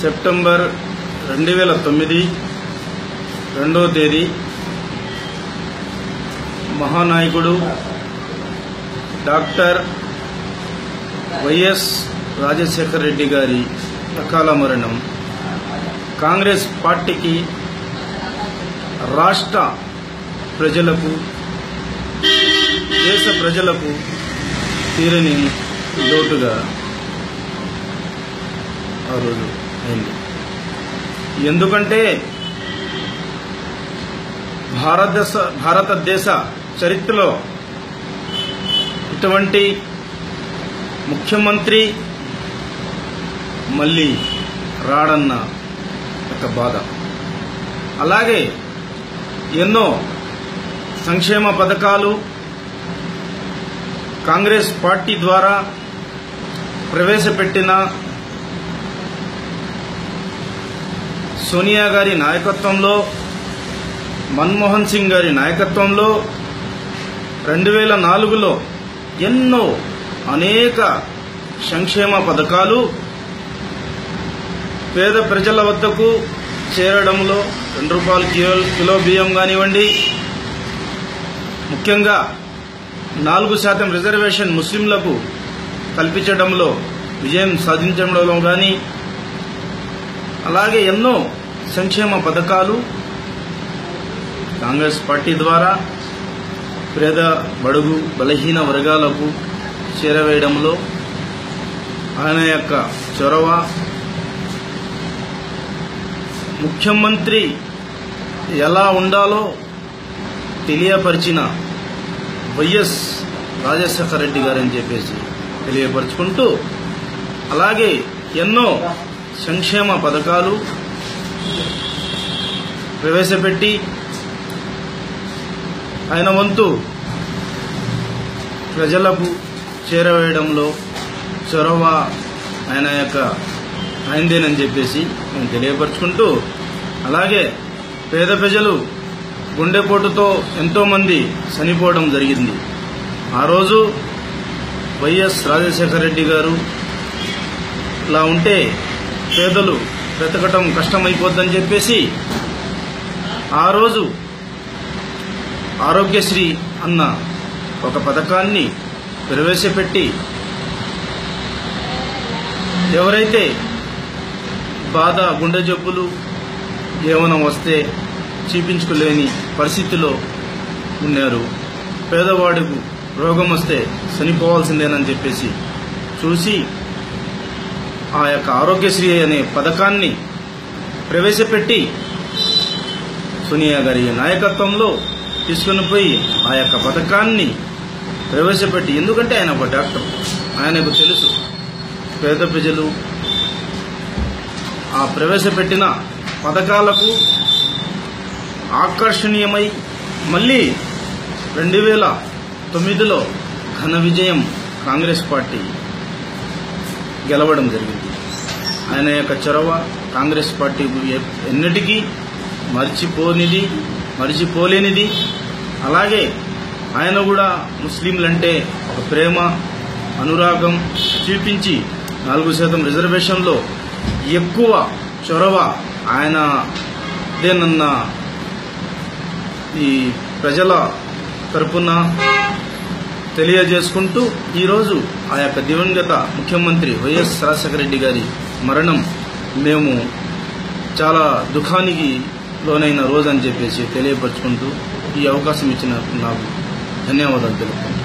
September రెండు వేల తొమ్మిది రెండో తేదీ మహానాయకుడు డాక్టర్ వైఎస్ రాజశేఖర రెడ్డి గారి అకాల మరణం కాంగ్రెస్ పార్టీకి రాష్ట్ర ప్రజలకు దేశ ప్రజలకు తీరని లోటుగా ఆ రోజు అయింది ఎందుకంటే భారతదేశ భారతదేశ చరిత్రలో ఇటువంటి ముఖ్యమంత్రి మళ్ళీ రాడన్న ఒక బాధ అలాగే ఎన్నో సంక్షేమ పథకాలు కాంగ్రెస్ పార్టీ ద్వారా ప్రవేశపెట్టిన సోనియా గారి నాయకత్వంలో మన్మోహన్ సింగ్ గారి నాయకత్వంలో రెండు వేల నాలుగులో ఎన్నో అనేక సంక్షేమ పథకాలు పేద ప్రజల వద్దకు చేరడంలో రెండు రూపాయల కిలో కిలో బియ్యం కానివ్వండి ముఖ్యంగా నాలుగు శాతం రిజర్వేషన్ ముస్లింలకు కల్పించడంలో విజయం సాధించడంలో కానీ అలాగే ఎన్నో సంక్షేమ పథకాలు కాంగ్రెస్ పార్టీ ద్వారా పేద బడుగు బలహీన వర్గాలకు చేరవేయడంలో ఆయన యొక్క చొరవ ముఖ్యమంత్రి ఎలా ఉండాలో తెలియపరిచిన వైఎస్ రాజశేఖర రెడ్డి గారని చెప్పేసి తెలియపరుచుకుంటూ అలాగే ఎన్నో సంక్షేమ పథకాలు ప్రవేశపెట్టి ఆయన వంతు ప్రజలకు చేరవేయడంలో చొరవ ఆయన యొక్క ఆయనదేనని చెప్పేసి మేము తెలియపరుచుకుంటూ అలాగే పేద ప్రజలు గుండెపోటుతో ఎంతోమంది చనిపోవడం జరిగింది ఆ రోజు వైఎస్ రాజశేఖర రెడ్డి గారు ఇలా ఉంటే పేదలు బ్రతకటం కష్టమైపోద్దని చెప్పేసి ఆ రోజు ఆరోగ్యశ్రీ అన్న ఒక పథకాన్ని ప్రవేశపెట్టి ఎవరైతే బాధ గుండె జబ్బులు ఏమైనా వస్తే చూపించుకోలేని పరిస్థితిలో ఉన్నారు పేదవాడికి రోగం వస్తే చనిపోవాల్సిందేనని చెప్పేసి చూసి ఆ యొక్క ఆరోగ్యశ్రీ అనే పథకాన్ని ప్రవేశపెట్టి సోనియా గారి నాయకత్వంలో తీసుకుని పోయి ఆ యొక్క పథకాన్ని ప్రవేశపెట్టి ఎందుకంటే ఆయన ఒక డాక్టర్ ఆయనకు తెలుసు పేద ప్రజలు ఆ ప్రవేశపెట్టిన పథకాలకు ఆకర్షణీయమై మళ్ళీ రెండు వేల తొమ్మిదిలో ఘన విజయం కాంగ్రెస్ పార్టీ గెలవడం జరిగింది ఆయన యొక్క చొరవ కాంగ్రెస్ పార్టీ ఎన్నటికీ మర్చిపోనిది మర్చిపోలేనిది అలాగే ఆయన కూడా ముస్లింలంటే ఒక ప్రేమ అనురాగం చూపించి నాలుగు శాతం రిజర్వేషన్లో ఎక్కువ చొరవ ఆయన దేనన్న ఈ ప్రజల తరపున తెలియజేసుకుంటూ ఈరోజు ఆ యొక్క దివంగత ముఖ్యమంత్రి వైఎస్ రాజశేఖర రెడ్డి గారి మరణం మేము చాలా దుఃఖానికి లోనైన రోజు అని చెప్పేసి తెలియపరుచుకుంటూ ఈ అవకాశం ఇచ్చిన నాకు ధన్యవాదాలు తెలుపుకుంటున్నాను